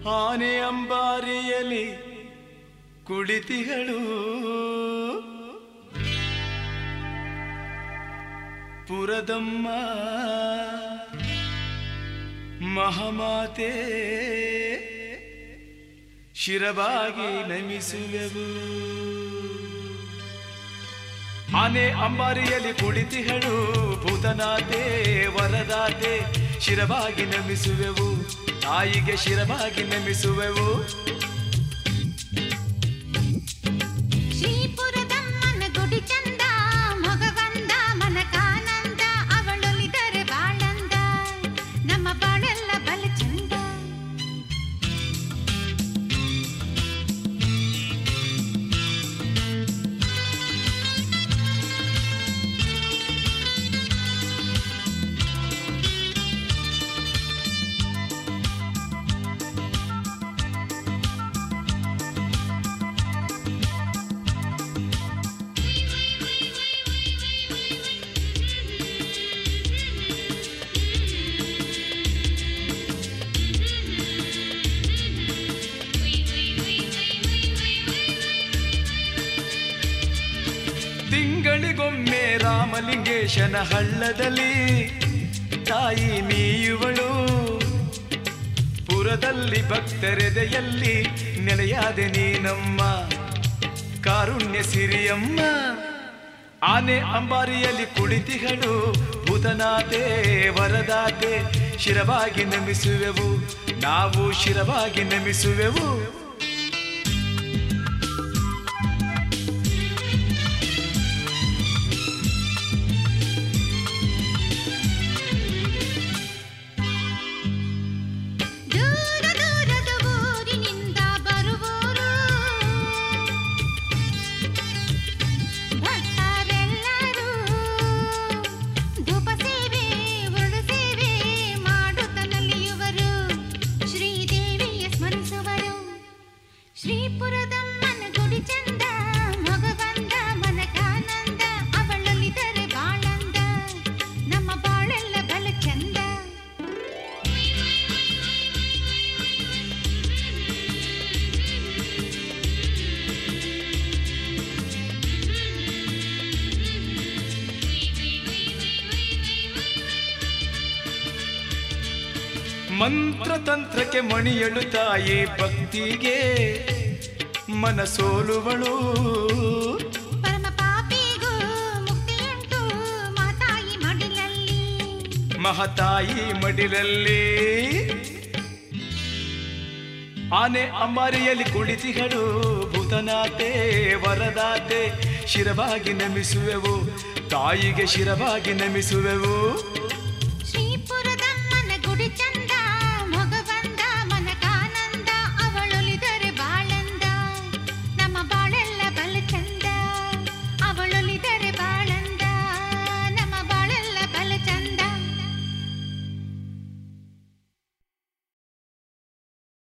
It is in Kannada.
ಆನೆ ಅಂಬಾರಿಯಲಿ ಕುಳಿತಿಗಳು ಪುರದಮ್ಮ ಮಹಮಾತೆ ಶಿರವಾಗಿ ನಮಿಸುವೆವು ಆನೆ ಅಂಬಾರಿಯಲ್ಲಿ ಕುಳಿತಿಗಳು ಭೂತನಾತೆ ವರದಾತೆ ಶಿರವಾಗಿ ನಮಿಸುವೆವು ತಾಯಿಗೆ ಶಿರವಾಗಿ ನಮಿಸುವೆವು ಶ್ರೀಪುರದಮ್ಮನ ಗುಡಿ ಚಂದ ಮಗವಂದ ಮನಕಾನಂದ ಅವಳೊಲಿದರೆ ಬಾಳಂದ ನಮ್ಮ ಬಾಳೆಲ್ಲ ಬಲ ಚಂದ ತಿಂಗಳಿಗೊಮ್ಮೆ ರಾಮಲಿಂಗೇಶನ ಹಳ್ಳದಲ್ಲಿ ತಾಯಿ ಮೀಯುವಳು ಪುರದಲ್ಲಿ ಭಕ್ತರೆದೆಯಲ್ಲಿ ನೆಲೆಯಾದೆ ನೀನಮ್ಮ ಕಾರುಣ್ಯ ಸಿರಿಯಮ್ಮ ಆನೆ ಅಂಬಾರಿಯಲ್ಲಿ ಕುಳಿತಿಗಳು ಭೂತನಾತೆ ವರದಾತೆ ಶಿರವಾಗಿ ನಮಿಸುವೆವು ನಾವು ಶಿರವಾಗಿ ನಮಿಸುವೆವು ದೂರ ದೂರದ ಊರಿನಿಂದ ಬರುವವರು ಭಕ್ತರೆಲ್ಲರೂ ಧೂಪ ಸೇವೆ ಉರುಳು ಸೇವೆ ಮಾಡುತ್ತ ನಲಿಯುವರು ಶ್ರೀದೇವಿಯ ಸ್ಮರಿಸುವರು ಶ್ರೀಪುರದಮ್ಮನ ಗುಡಿ ಚಂದ ಮಗವಂದ ಮನಕಾನಂದ ಅವಳೊಲಿದರೆ ಬಾಳಂದ ನಮ್ಮ ಬಾಳೆಲ್ಲ ಬಲ ಚಂದ ಮಂತ್ರ ತಂತ್ರಕ್ಕೆ ಮಣಿಯಳು ತಾಯಿ ಭಕ್ತಿಗೆ ಮನಸೋಲುವಳು ಪರಮ ಪಾಪಿಗೂ ಮುಕ್ತಿಯುಂಟು ಮಾತಾಯಿ ಮಡಿಲಲ್ಲಿ ಮಹತಾಯಿ ಮಡಿಲಲ್ಲಿ ಆನೆ ಅಂಬಾರಿಯಲ್ಲಿ ಕುಳಿತಿಗಳು ಭೂತನಾತೆ ವರದಾತೆ ಶಿರವಾಗಿ ನಮಿಸುವೆವು ತಾಯಿಗೆ ಶಿರವಾಗಿ ನಮಿಸುವೆವು